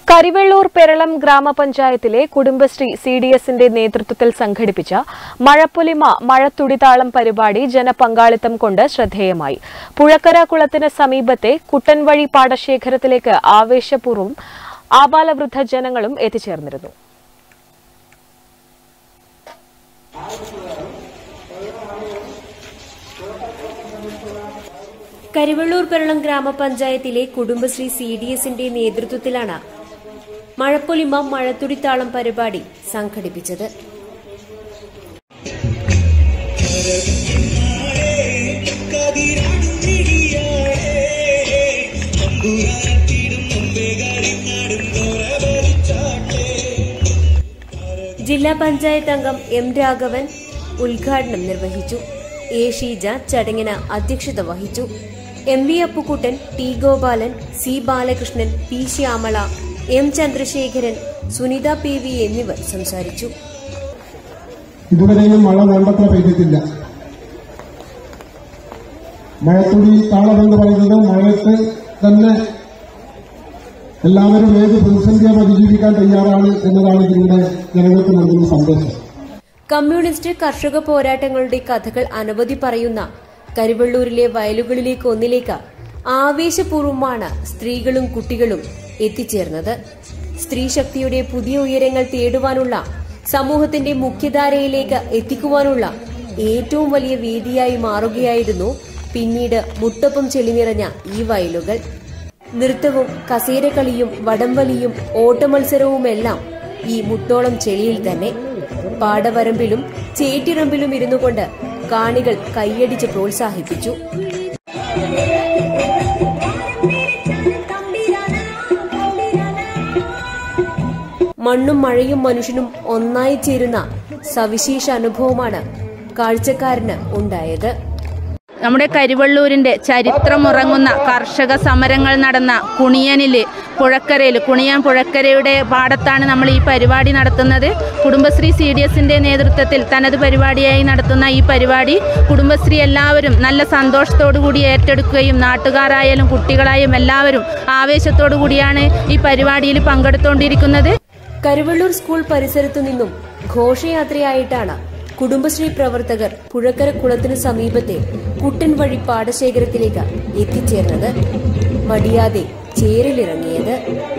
കരിവെള്ളൂർ പെരളം ഗ്രാമപഞ്ചായത്തിലെ Kudumbashree C D എസിന്റെ നേതൃത്വത്തിൽ സംഘടിപ്പിച്ച മഴപ്പൊലിമ മഴത്തുടിതാളം പരിപാടി ജനപങ്കാളിത്തം കൊണ്ട് ശ്രദ്ധേയമായി പുഴക്കര കുളത്തിന് സമീപത്തെ കുട്ടൻവഴി പാടശേഖരത്തിലേക്ക് ആവേശപൂർവ്വം ആബാലവൃദ്ധ ജനങ്ങളും എത്തിച്ചേർന്നിരുന്നു കരിവള്ളൂർ പെരളം ഗ്രാമപഞ്ചായത്തിലെ കുടുംബശ്രീ സി ഡി എസിന്റെ നേതൃത്വത്തിലാണ് മഴപ്പൊലിമ മഴത്തുടിത്താളം പരിപാടി സംഘടിപ്പിച്ചത് ജില്ലാ പഞ്ചായത്ത് അംഗം എം രാഘവൻ ഉദ്ഘാടനം നിർവഹിച്ചു എ ഷീജ ചടങ്ങിന് അധ്യക്ഷത വഹിച്ചു M V Appukuttan T Gopalan C Balakrishnan P Shyamala M Chandrasekharan Sunitha P V എന്നിവർ സംസാരിച്ചു ഇതുവരെയും മഴ വേണ്ടത്ര പെയ്തിട്ടില്ല മഴത്തുടി താളമെന്ന് പറയുന്നത് മഴയത്ത് തന്നെ എല്ലാവരും ഏത് പ്രതിസന്ധിയും അതിജീവിക്കാൻ തയ്യാറാണ് എന്നതാണ് ഇതിലൂടെ ജനങ്ങൾക്ക് നൽകുന്ന സന്ദേശം കമ്മ്യൂണിസ്റ്റ് കർഷക പോരാട്ടങ്ങളുടെ കഥകൾ അനവധി പറയുന്ന കരുവള്ളൂരിലെ വയലുകളിലേക്ക് ഒന്നിലേക്ക് ആവേശപൂർവ്വമാണ് സ്ത്രീകളും കുട്ടികളും എത്തിച്ചേർന്നത് സ്ത്രീശക്തിയുടെ പുതിയ ഉയരങ്ങൾ തേടുവാനുള്ള സമൂഹത്തിന്റെ മുഖ്യധാരയിലേക്ക് എത്തിക്കുവാനുള്ള ഏറ്റവും വലിയ വേദിയായി മാറുകയായിരുന്നു പിന്നീട് മുട്ടൊപ്പം ചെളിനിറഞ്ഞ ഈ വയലുകൾ നൃത്തവും കസേരക്കളിയും വടംവലിയും ഓട്ടമത്സരവുമെല്ലാം ഈ മുട്ടോളം ചെളിയിൽ തന്നെ പാടവരമ്പിലും ചേറ്റിറമ്പിലും ഇരുന്നു കൊണ്ട് കാണികൾ കൈയടിച്ച് പ്രോത്സാഹിപ്പിച്ചു മണ്ണും മഴയും മനുഷ്യനും ഒന്നായി ചേരുന്ന സവിശേഷ അനുഭവമാണ് കാഴ്ചക്കാരന് ഉണ്ടായത് നമ്മുടെ കരിവള്ളൂരിന്റെ ചരിത്രമുറങ്ങുന്ന കർഷക സമരങ്ങൾ നടന്ന കുണിയനില് പുഴക്കരയിൽ കുണിയൻ പുഴക്കരയുടെ പാടത്താണ് നമ്മൾ ഈ പരിപാടി നടത്തുന്നത് കുടുംബശ്രീ സി ഡി എസിന്റെ നേതൃത്വത്തിൽ തനത് പരിപാടിയായി നടത്തുന്ന ഈ പരിപാടി കുടുംബശ്രീ എല്ലാവരും നല്ല സന്തോഷത്തോടു കൂടി ഏറ്റെടുക്കുകയും നാട്ടുകാരായാലും കുട്ടികളായും എല്ലാവരും ആവേശത്തോടു കൂടിയാണ് ഈ പരിപാടിയിൽ പങ്കെടുത്തുകൊണ്ടിരിക്കുന്നത് കരുവള്ളൂർ സ്കൂൾ പരിസരത്തു നിന്നും ഘോഷയാത്രയായിട്ടാണ് കുടുംബശ്രീ പ്രവർത്തകർ പുഴക്കര കുളത്തിന് സമീപത്തെ കുട്ടൻ വഴി പാടശേഖരത്തിലേക്ക് എത്തിച്ചേർന്നത് മടിയാതെ ചേരിലിറങ്ങിയത്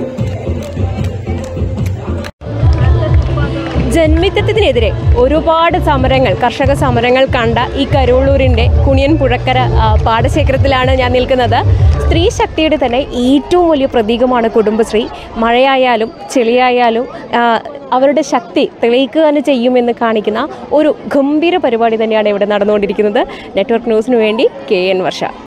ജന്മിത്തത്തിനെതിരെ ഒരുപാട് സമരങ്ങൾ കർഷക സമരങ്ങൾ കണ്ട ഈ കരുവള്ളൂരിൻ്റെ കുണിയൻ പുഴക്കര ആ, പാടശേഖരത്തിലാണ് ഞാൻ നിൽക്കുന്നത് സ്ത്രീ ശക്തിയുടെ തന്നെ ഏറ്റവും വലിയ പ്രതീകമാണ് കുടുംബശ്രീ മഴയായാലും ചെളിയായാലും ആ, അവരുടെ ശക്തി തെളിയിക്കുക തന്നെ ചെയ്യുമെന്ന് കാണിക്കുന്ന ഒരു ഗംഭീര പരിപാടി തന്നെയാണ് ഇവിടെ നടന്നുകൊണ്ടിരിക്കുന്നത് നെറ്റ്വർക്ക് ന്യൂസിനു വേണ്ടി കെ എൻ വർഷ